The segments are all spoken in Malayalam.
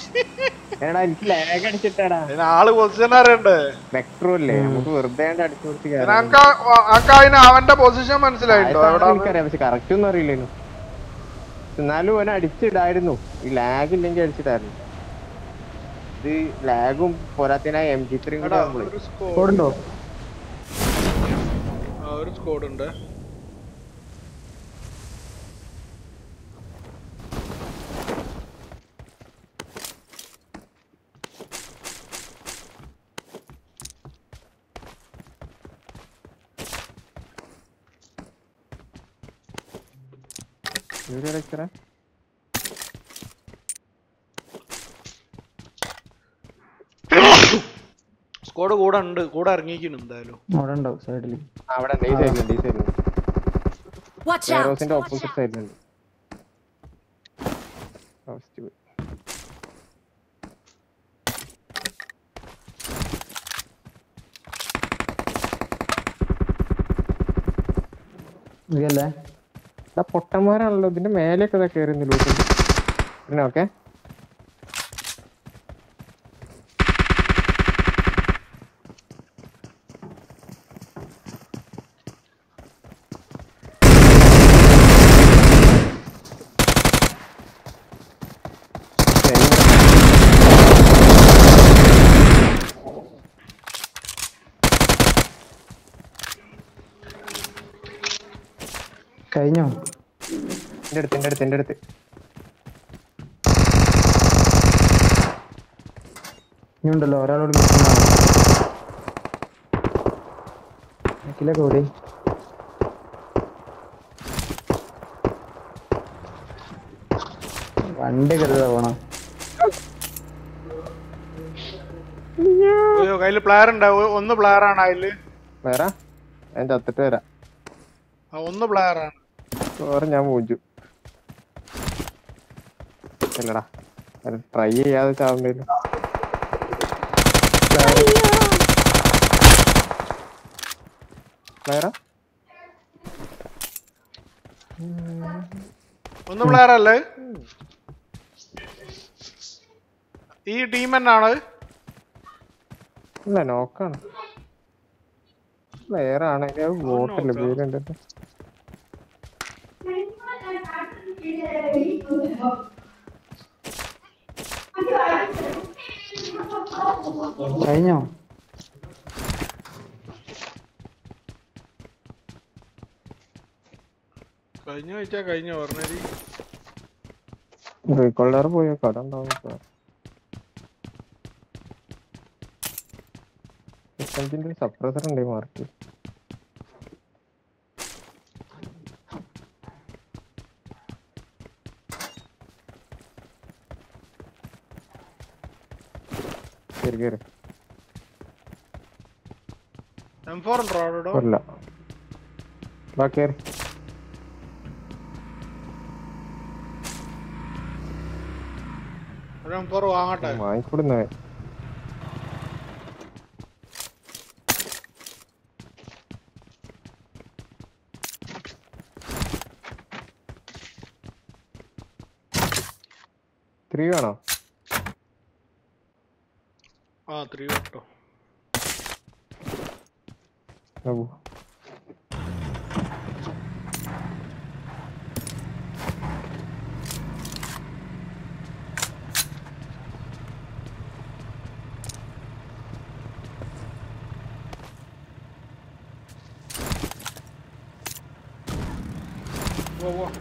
എടാ എനിക്ക് ലാഗ് അടിച്ചിട്ടാടാ അതിന് ആള് പൊസിഷൻ അറിയണ്ടേ വെക്ടറും അല്ലേ നമുക്ക് വെറുതെ ആണ്ട് അടിച്ചു കൊടുത്ത് അതിന് അനക്ക് ആ- അനക്ക് അതിന് അവന്റെ പൊസിഷൻ മനസ്സിലായിട്ടോ എവിടെ എനിക്കറിയാം പക്ഷെ കറക്റ്റ് ഒന്നും അറിയില്ലേനു എന്നാലും ഓനെ അടിച്ചിടായിരുന്നു ഈ ലാഗ് ഇല്ലെങ്കിൽ അടിച്ചിട്ടായിരുന്നു ഇത് ലാഗും പോരാത്തിനാ എം ജി ത്രീ കൂടെ ആകുമ്പോഴേ ഒരു സ്കോഡ് ഓടുണ്ടോ ഒരു സ്കോഡ് ഉണ്ട് ഇവിടെ വെച്ചറ സ്കോഡ് കൂടെ ഉണ്ട് കൂടെ ഇറങ്ങിക്കുന്നു എന്തായാലും അവിടെ ഉണ്ടാവും സൈഡിൽ അവിടെ ഉണ്ട് ഈ സൈഡിലുണ്ട് ഈ സൈഡിലുണ്ട് Watch out! റോസിന്റെ ഓപ്പോസിറ്റ് സൈഡിലുണ്ട് ഫസ്റ്റ് പോയി ഇതല്ലേ ആ പൊട്ടന്മാരാണല്ലോ ഇതിന്റെ മേലെയൊക്കെ ഇതാ കയറുന്നു ലൂട്ട് പിന്നെ ഓക്കെ കഴിഞ്ഞോ എന്റെ അടുത്ത് എന്റെ അടുത്ത് എന്റെ അടുത്ത് ഇനി ഉണ്ടല്ലോ ഒരാളോട് മിസ്സാണ് ബാക്കിലൊക്കെ ഓടി വണ്ടി കരുതാ പോണം അയ്യോ കയ്യില് പ്ലെയർ ഉണ്ട് ഒ- ഒന്ന് പ്ലെയർ ആണ് അതില് വേറെ ഞാൻ ചത്തിട്ട് വരാം ആ, ഒന്ന് പ്ലെയർ ആണ് വേറെ ഞാൻ പൂജു അല്ലടാ ട്രൈ ചെയ്യാതെ ചാവുണ്ടല്ലോ വേറെ ഒന്ന് പ്ലെയർ അല്ലേ ഈ ടീം തന്നെയാണ് ഇല്ല നോക്കാണ് വേറെ ആണെങ്കിൽ വോട്ടല്ലേ പേരുണ്ട് കഴിഞ്ഞോ കഴിഞ്ഞ വെച്ചാ കഴിഞ്ഞ പറഞ്ഞത് റീകോൾഡർ പോയോ കട ഉണ്ടാവും ഇപ്പൊ. സെക്കൻഡിന്റെ സപ്രസർ ഉണ്ട് മാർക്ക് കേറി കേറി എം ഫോർ ഉണ്ടോ അവിടെ കൊല്ല വാ കേറി ഒരു എം ഫോർ വാങ്ങട്ടെ വാങ്ങിക്കൊടുന്ന ത്രീ വേണോ ആ ത്രീ കേട്ടോ ആ, പോ. പോ പോ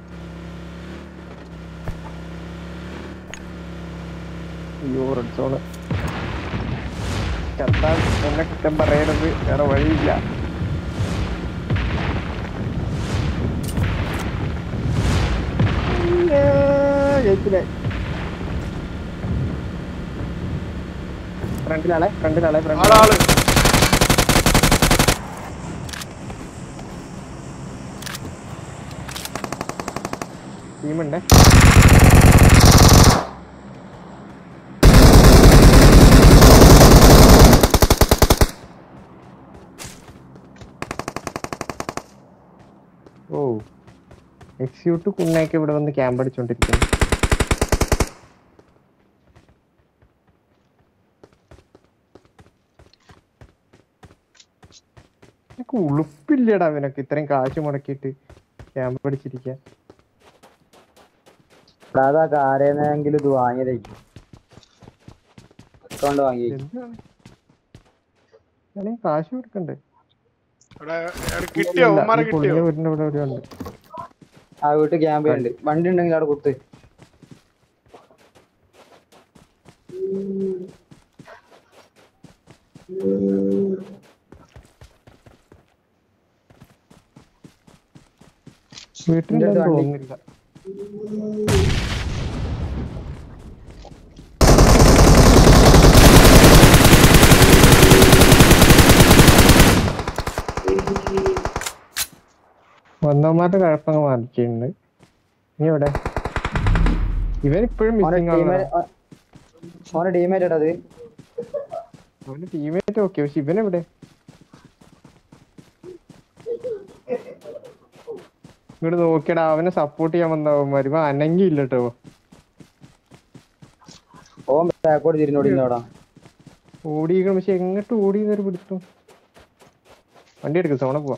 അയ്യോ റെഡ് സോണ് ചത്താൻ എന്നെ കുറ്റം പറയരുത് വേറെ വഴിയില്ല അയ്യോ, ജയിച്ചില്ലേ ഫ്രണ്ടിലാളെ ഫ്രണ്ടിലാളെ ഫ്രണ്ട് ആളാള് ടീമുണ്ടേ ഓ എക്സ്യൂട്ട് കുണ്ണയൊക്കെ ഇവിടെ വന്ന് ക്യാമ്പ് അടിച്ചോണ്ടിരിക്കുന്നു നിനക്ക് ഉളുപ്പില്ലടാ അവനൊക്കെ ഇത്രയും കാശ് മുടക്കിയിട്ട് ക്യാമ്പ് പഠിച്ചിരിക്കാൻ അതാ ആരേന്നെങ്കിലും ഇത് വാങ്ങിയതായിരിക്കും അക്കൗണ്ട് വാങ്ങി എന്താണ് ഞാനീ കാശ് കൊടുക്കണ്ടേ എടാ, എടാ, കിട്ടിയോ ഉമ്മാരെ ഈ കിട്ടിയോ പൊളിഞ്ഞ വീടിന്റെ ഇവിടെ എവിടെയോ ഉണ്ട് ആ വീട്ടിൽ ക്യാമ്പ് ഉണ്ട് വണ്ടി ഉണ്ടെങ്കിൽ അവിടെ കുത്ത് വീട്ടിന്റെ അടുത്ത് വണ്ടി. തോന്നുന്നില്ല വന്നവന്മാരുടെ കഴപ്പങ്ങ് മാറ്റിയിട്ടുണ്ട് നീ എവിടെ ഇവൻ ഇപ്പോഴും ഓനെ മിസ്സിംഗ് ആണ് ടീമേറ്റ് ഓനെ ടീമേറ്റ് അത് അവന്റെ ടീമേറ്റ് ഓക്കെ പക്ഷെ ഇവനെവിടെ ഇങ്ങോട്ട് നോക്കിയടാ അവനെ സപ്പോർട്ട് ചെയ്യാൻ വന്നവന്മാര് ഇവൻ അനങ്ങിയില്ല കേട്ടോ ഓൻ ബാക്കോട്ട് തിരിഞ്ഞോടില്ല അവിടെ ഓടിക്കണം പക്ഷെ എങ്ങോട്ട് ഓടി എന്നൊരു പിടുത്തു വണ്ടി എടുക്കും സോണ പോവാ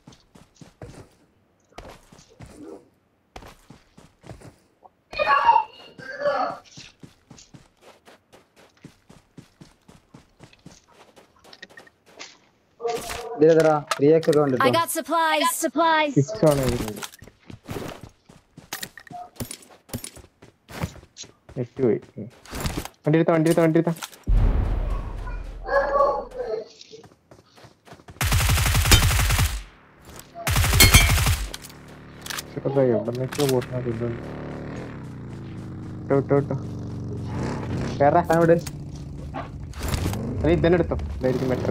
ഇതിലെത്ര ത്രീ എക്സ് ഒക്കെ ഉണ്ട് I got supplies. Supplies. Six ആണ് വരുന്നത് നെറ്റ് പോയി ഉം. വണ്ടി എടുത്ത വണ്ടി എടുത്ത വണ്ടി എടുത്ത എവിടെന്നൊക്കെ പോട്ടാ ഇട്ടോ ഇട്ടോ ഇട്ടോ വേറെ അവിടെ അത് ഇതന്നെ എടുത്തോ ഇതായിരിക്കും ബെറ്റർ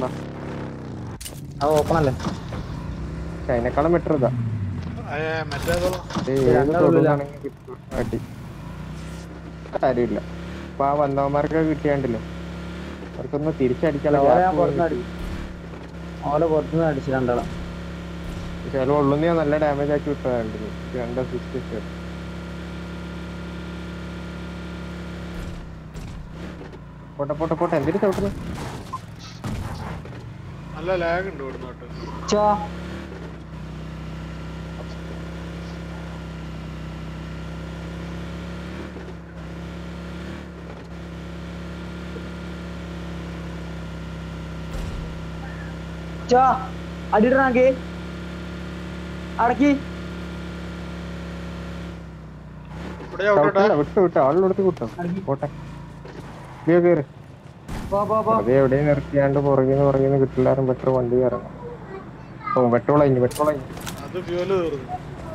ആ ഓപ്പൺ അല്ലേ പക്ഷെ അതിനേക്കാളും ബെറ്റർ ഇതാ ഏ, മറ്റേതോ ഏയ് ഏത് രണ്ടാളും ഇല്ല. തൊടുന്നാണെങ്കിലും കിട്ടും. അടി കാര്യമില്ല ഇപ്പൊ ആ വന്നവന്മാർക്ക് കിട്ടിയാണ്ടല്ലോ അവർക്കൊന്ന് തിരിച്ചടിക്കാനുള്ള ഓലെ ഞാൻ gap പുറത്തുനിന്ന് പോലും അടി ഓലെ പുറത്തുനിന്ന് അടിച്ചു രണ്ടാളെ ചില ഉള്ളുന്ന ഞാൻ നല്ല ഡാമേജ് ആക്കി വിട്ടതാണ്ട് രണ്ട് അസിസ്റ്റ് പോട്ടെ പോട്ടെ പോട്ടെ എന്തിനു ചവിട്ടുന്നു നല്ല ലാഗ് ഉണ്ട് ഇവിടുന്നോട്ട് ചോ ചോ അടിയിടണാക്കി അടക്കി ഇവിടെ ചവിട്ടട്ടെ ചവിട്ടണ്ട, വിട്ടു വിട്ടു ആളിനടുത്ത് വിട്ടോ പോട്ടെ ഇതിയോ കേറ് പോ പോ പോ അത് എവിടെയും നിർത്തിയാണ്ട് പുറകിന്ന് പുറകിന്ന് കിട്ടില്ലാരും പെട്രോൾ വണ്ടി ഇറങ്ങും ഓ പെട്രോൾ കഴിഞ്ഞു പെട്രോൾ കഴിഞ്ഞു അത് ഫ്യൂല് തീർന്നു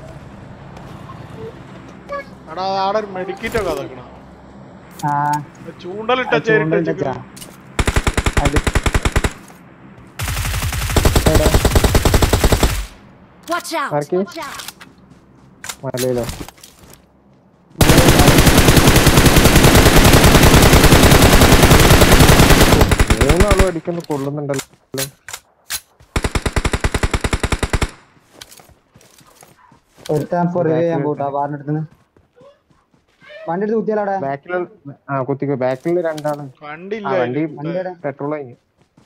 എടാ ആടെ ഒരു മെഡിക്കറ്റ് ഒക്കെ അതൊക്കണം ആ ചൂണ്ടലിട്ട ആ ചൂണ്ടലിട്ട ചേരിട്ട് ചാ. അത് എടാ Watch out. ആർക്കി? Watch out. മലയിലോ മൂന്നാളും അടിക്കുന്നു കൊള്ളുന്നുണ്ടല്ലോ ഒരുത്താൻ പൊറകെ ഞാൻ പോട്ടാ പറഞ്ഞെടുത്തുന്ന് വണ്ടി എടുത്ത് കുത്തിയാലവിടെ ബാക്കിലുള്ള ആ കുത്തിക്കോ ബാക്കിൽ രണ്ടാണ് ആ കണ്ടില്ല വണ്ടി വണ്ടിയുടെ പെട്രോൾ കഴിഞ്ഞു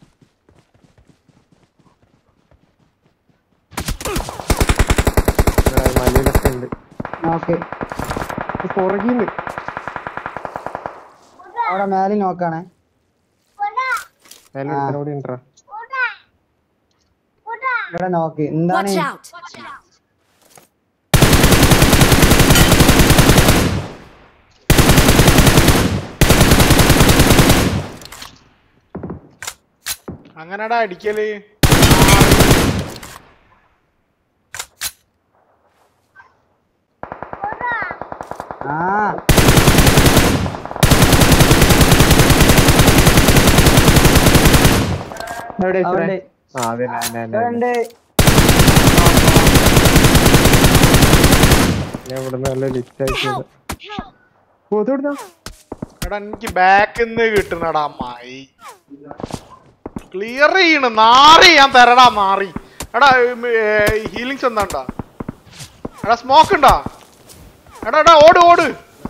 ഇവിടെ മലയിലൊക്കെ ഉണ്ട് ഓക്കെ പുറകിന്ന് അവിടെ മേലെ നോക്കാണേ മേലെ ഒരുത്തനോട് ഉണ്ടോ ഇവിടെ നോക്ക് എന്താണ് Watch out. അങ്ങനെടാ അടിക്കല് ആ എവിടെ അവിടെ ആ അതെ അതെ അതെ ഉണ്ട് ഞാൻ ഇവിടെ നല്ല ലിസ്റ്റ് ആയിട്ട് പോത്തോടുന്ന എടാ എനിക്ക് ബാക്കിന്ന് കിട്ടണടാ മായി ക്ലിയർ ചെയ്യണ നാറി ഞാൻ തരടാ നാറി എടാ ഹീലിങ്സ് എന്താണ്ടാ എടാ സ്മോക്ക് ഉണ്ടാ എടാ എടാ ഓട് ഓട്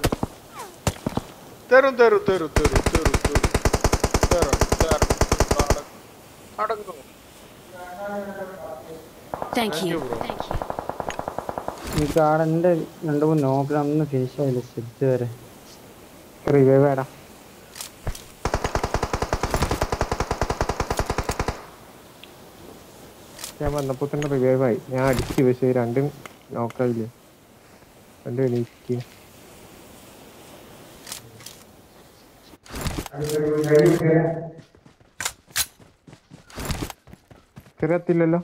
തരും തരും തരും തരും തരും തരും തരും തരും അടങ്ങ്. അടങ്ങും Thank you. bro. Thank you. ഈ കാടന്റെ രണ്ടു മൂന്ന് നോക്കിൽ അന്ന് ഫിനിഷ് ആയില്ല സിറ്റ് വരെ റിവൈവ് വേടാ ഞാൻ വന്നപ്പോ തന്നെ റിവൈവ് ആയി ഞാൻ അടിച്ചു പക്ഷേ രണ്ടും നോക്കായില്ലേ രണ്ടും എണീക്ക് ചെറിയത്തില്ലല്ലോ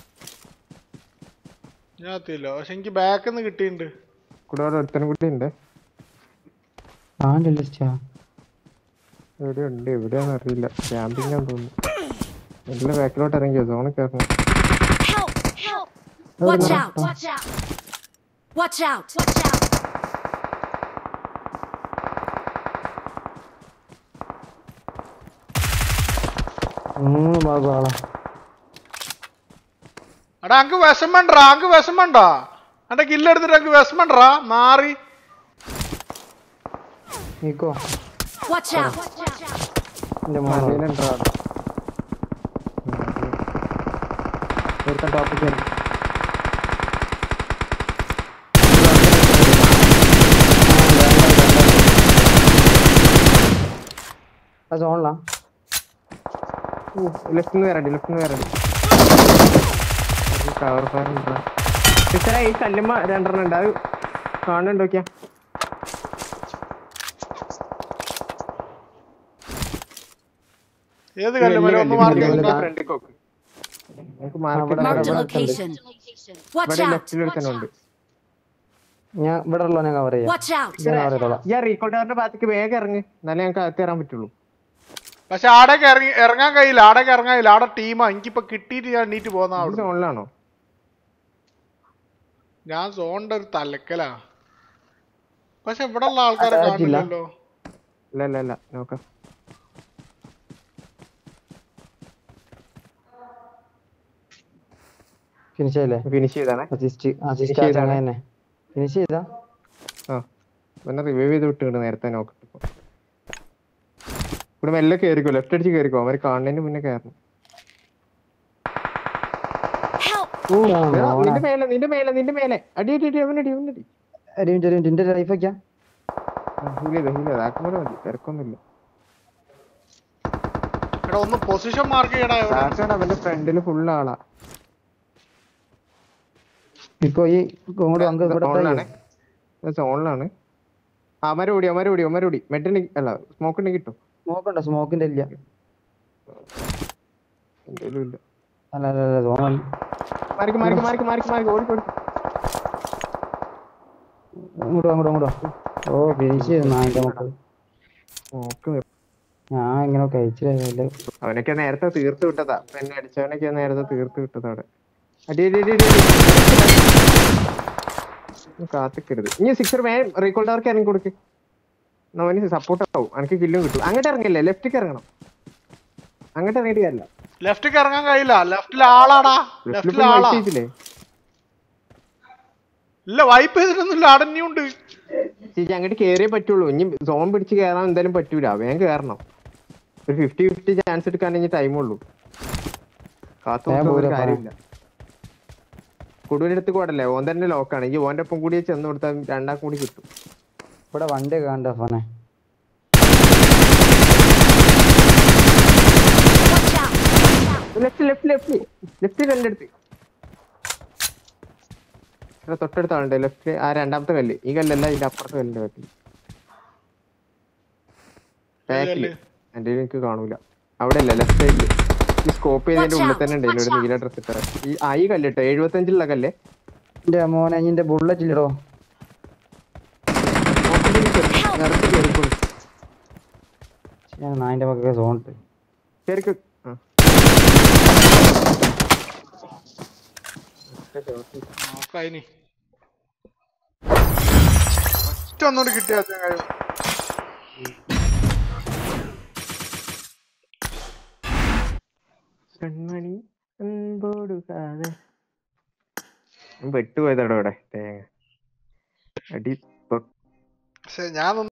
ഞാൻ എത്തിയില്ല പക്ഷെ എനിക്ക് ബാക്കിൽ നിന്ന് കിട്ടിയിട്ടുണ്ട് കൂടെ അവിടെ ഒരുത്തനും കൂടി ഉണ്ട് ആണ്ട് ലിസ്റ്റാ എവിടെ ഉണ്ട് എവിടെയാന്ന് അറിയില്ല ക്യാമ്പിംഗ് ആണെന്ന് തോന്നുന്നു എല്ലാം ബാക്കിലോട്ട് ഇറങ്ങിയോ സോണിൽ കയറണം Help! Help! Watch out! Watch out! Watch out! Watch out! മൂന്ന് ഭാഗം ആളാ എടാ അങ്ക് വിഷമണ്ടാ അങ്ക് വിഷമണ്ടാ എന്റെ കില്ലെടുത്തിട്ട് അങ്ക് വിഷമണ്ടാ മാറി നീക്കോ Watch out! എന്റെ മോനെ മലയിലുണ്ടോ അവിടെ? ഒരുത്തൻ ടോപ്പിൽ കയറി ആ സോണിലാ ലെഫ്റ്റ് നിന്ന് വരണ്ടി ലെഫ്റ്റ് നിന്ന് വരണ്ടി കവർ ഫയർ ടീച്ചറെ ഈ കല്ലുമ്മ രണ്ടെണ്ണം ഉണ്ട് അത് കാണുന്നുണ്ട് നോക്കിയാ ഏത് കല്ല് മരം ഒന്ന് മാറി നിൽക്കണ്ടാ. ഫ്രണ്ടിൽ നോക്ക് നമുക്ക് അവിടെ മാർക്കറ്റ് Marked a ഇവിടെ location. Watch ഇവിടെ out! ലെഫ്റ്റിൽ ഒരുത്തനുണ്ട് ഞാൻ ഇവിടെ ഉള്ള ഞാൻ കവർ ചെയ്യാം Watch out! ഞാൻ കവർ ചെയ്തോളാം ഞാൻ റീകോൾഡറിന്റെ ഭാഗത്തേക്ക് വേഗം ഇറങ്ങ് എന്നാലേ ഞങ്ങൾക്ക് അകത്ത് കയറാൻ പറ്റുള്ളൂ പക്ഷെ ആടേക്ക് ഇറങ്ങി ഇറങ്ങാൻ കഴിയില്ല ആടേക്ക് ഇറങ്ങാൻ കഴിയില്ല ആടെ ടീമാ എനിക്കിപ്പോ കിട്ടിയിട്ട് ഞാൻ എണ്ണീറ്റ് പോന്നാ ഇത് അവിടെ സോണിലാണോ ഞാൻ സോണിന്റെ ഒരു തലക്കലാ പക്ഷെ ഇവിടെ ഉള്ള ആൾക്കാരെ പറ്റില്ല. കാണില്ലല്ലോ ഇല്ല ഇല്ല ഇല്ല നോക്കാം ഫിനിഷ് ആയില്ലേ ഫിനിഷ് ചെയ്താണേ അസിസ്റ്റ് അസിസ്റ്റ് Finish ചെയ്താണ്. തന്നെ ഫിനിഷ് ചെയ്താ ആ പിന്നെ റിവൈവ് ചെയ്ത് വിട്ടുണ്ട് നേരത്തെ നോക്കട്ടെ ഇപ്പൊ. ഇവിടെ മെല്ലെ കയറിക്കോ ലെഫ്റ്റ് അടിച്ച് കയറിക്കോ അവര് കാണുന്നതിന് മുന്നേ കയറണം Help! ഓ, ആ, എടാ, മോനെ. നിന്റെ മേലെ നിന്റെ മേലെ നിന്റെ മേലെ അടി അടി അടി അവനടി അവനടി ഒരു മിനിറ്റ് ഒരു മിനിറ്റ് എന്റെ ലൈഫ് വെക്കാം ഹീൽ ചെയ്തോ ഹീൽ ചെയ്തോ ആക്കുമ്പോൾ മതി തിരക്കൊന്നുമില്ല എടാ ഒന്ന് പൊസിഷൻ മാർക്ക് ചെയ്യടാ എവിടെ ആക്കാണ് അവന്റെ ഫ്രണ്ടില് ഫുൾ ആളാ ഇപ്പൊ ഈ കൂടെ നമുക്ക് ഇവിടെ സോണിലാണ് സോണിലാണ് അമരോടി അമരോടി അമരോടി മെഡിന് അല്ല സ്മോക്ക് ഉണ്ടെങ്കിൽ കിട്ടും സ്മോക്ക് ഉണ്ടോ സ്മോക്കിന്റെ ഇല്ല എന്തേലും ഇല്ല അല്ല അല്ല അല്ല സോൺ മാറിക്ക് മാറിക്ക് മാറിക്ക് മാറിക്ക് മാറിക്ക് ഓടി ഓടി അങ്ങോട്ടോ അങ്ങോട്ടോ അങ്ങോട്ടോ ഓ ഫിനിഷ് ചെയ്തു നായിന്റെ മക്കൾ സ്മോക്ക് ഞാൻ ഇങ്ങനെ കഴിച്ചില്ല അവനൊക്കെ നേരത്തെ തീർത്ത് വിട്ടതാ അപ്പൊ എന്നെ അടിച്ചവനൊക്കെ നേരത്തെ തീർത്ത് വിട്ടതാ അവിടെ അടി അടി അടി അടി അടി കാത്തിക്കരുത് ഇനി സിക്സർ വേഗം റീകോൾ ടവർക്ക് ഇറങ്ങി കൊടുക്ക് അവന് സപ്പോർട്ട് ആവും എനിക്ക് കില്ലും കിട്ടും അങ്ങോട്ട് ഇറങ്ങില്ലേ ലെഫ്റ്റിക്ക് ഇറങ്ങണം അങ്ങോട്ട് ഇറങ്ങിയിട്ട് കാര്യമില്ല ലെഫ്റ്റിക്ക് ഇറങ്ങാൻ കഴിയില്ല ലെഫ്റ്റിൽ ആളാടാ ലെഫ്റ്റിൽ ലെഫ്റ്റിൽ ആളാ ചെയ്തില്ലേ ഇല്ല വൈപ്പ് ചെയ്തിട്ടൊന്നുമില്ല അടഞ്ഞുണ്ട് ചേച്ചി അങ്ങോട്ട് കേറിയേ പറ്റുള്ളൂ ഇനി സോൺ പിടിച്ച് കയറാൻ എന്തായാലും പറ്റൂല വേഗം കയറണം ഒരു ഫിഫ്റ്റി ഫിഫ്റ്റി ചാൻസ് എടുക്കാനെങ്കിൽ ടൈം ഉള്ളൂ കാത്തു ഞാൻ നോക്കാൻ ഒരു പോരാ, കാര്യമില്ല കുടുവിന്റെ അടുത്ത് കൂടല്ലേ ഓൻ തന്നെ ലോക്കാണ് ഈ ഓന്റെ ഒപ്പം കൂടി ചെന്ന് കൊടുത്താൽ രണ്ടാം കൂടി കിട്ടും ഇവിടെ വണ്ടി കാണണ്ട ഫോനെ Watch out! Left left left left കല്ലിന്റെ അടുത്ത് ഇവിടെ തൊട്ടടുത്ത ആളുണ്ട് ലെഫ്റ്റ് ആ രണ്ടാമത്തെ കല്ല് ഈ കല്ലല്ല ഇതിന്റെ അപ്പുറത്തെ കല്ലിന്റെ ബാക്കിൽ ബാക്കില് കല്ല്? എന്റെ എനിക്ക് കാണൂല അവിടെ അല്ല ലെഫ്റ്റ് സൈഡില് ഈ സ്കോപ്പ് ചെയ്തതിന്റെ Watch ഉള്ളിൽ out, തന്നെ ഉണ്ട് ഇതിലൊരു watch out. നീല ഡ്രസ് ഇട്ട ഈ ആ ഈ കല്ല് കേട്ടോ എഴുപത്തഞ്ചിലുള്ള കല്ലേ എന്റെ മോനെ ഇന്റെ ബുള്ളറ്റ് ഇല്ലടോ നിറച്ച് കയറിക്കോളൂ ഞാൻ നായിന്റെ മക്കൊക്കെ സോൺ ഇട്ട് കയറിക്കോ ആ നോക്കായിനി ഒറ്റ ഒന്നുകൂടി കിട്ടിയ കാര്യം കൺമണി അൻപോടുകാതെ പെട്ടുപോയതാടോ ഇവിടെ തേങ്ങ അടി പക്ഷെ ഞാൻ